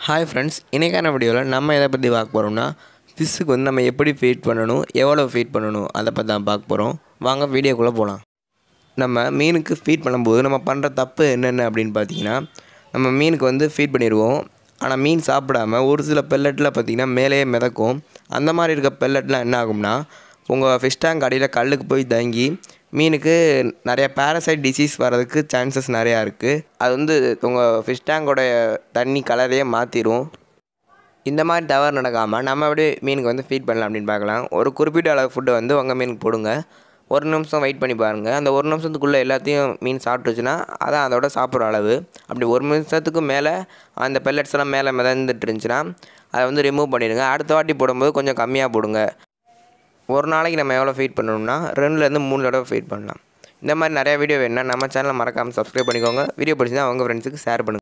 hi friends இன்றைக்கான வீடியோவில் நம்ம எதை பற்றி பார்க்க போகிறோம்னா ஃபிஷ்ஷுக்கு வந்து நம்ம எப்படி ஃபீட் பண்ணணும் எவ்வளோ ஃபீட் பண்ணணும் அதை பற்றி தான் பார்க்க போகிறோம் வாங்க வீடியோக்குள்ளே போகலாம் நம்ம மீனுக்கு ஃபீட் பண்ணும்போது நம்ம பண்ணுற தப்பு என்னென்ன அப்படின்னு பார்த்தீங்கன்னா நம்ம மீனுக்கு வந்து ஃபீட் பண்ணிடுவோம் ஆனால் மீன் சாப்பிடாம ஒரு சில பெல்லட்டில் பார்த்திங்கன்னா மேலேயே மிதக்கும் அந்த மாதிரி இருக்க பெல்லட்லாம் என்ன ஆகும்னா உங்கள் ஃபிஷ் டேங்க் அடியில் கல்லுக்கு போய் தங்கி மீனுக்கு நிறைய பேரசைட் டிசீஸ் வர்றதுக்கு சான்சஸ் நிறையா இருக்குது அது வந்து உங்கள் ஃபிஷ் டேங்கோட தண்ணி கலரையே மாற்றிடும் இந்த மாதிரி தவறு நடக்காமல் நம்ம எப்படி மீனுக்கு வந்து ஃபீட் பண்ணலாம் அப்படின்னு பார்க்கலாம் ஒரு குறிப்பிட்ட அளவு ஃபுட்டை வந்து உங்கள் மீனுக்கு போடுங்க ஒரு நிமிஷம் வெயிட் பண்ணி பாருங்கள் அந்த ஒரு நிமிஷத்துக்குள்ளே எல்லாத்தையும் மீன் சாப்பிட்டுச்சுன்னா அதான் அதோட சாப்பிட்ற அளவு அப்படி ஒரு நிமிஷத்துக்கு மேலே அந்த பெல்லட்ஸ் எல்லாம் மேலே மிதந்துட்டு இருந்துச்சுன்னா அதை வந்து ரிமூவ் பண்ணிடுங்க அடுத்த வாட்டி போடும்போது கொஞ்சம் கம்மியாக போடுங்க ஒரு நாளைக்கு நம்ம எவ்வளோ ஃபீட் பண்ணணும்னா ரெண்டுலேருந்து மூணு தடவை ஃபீட் பண்ணலாம் இந்த மாதிரி நிறையா வீடியோ வேணும்னா நம்ம சேனலை மறக்காமல் சப்ஸ்கிரைப் பண்ணிக்கோங்க வீடியோ பிடிச்சிருந்தா அவங்க ஃப்ரெண்ட்ஸுக்கு ஷேர் பண்ணுங்கள்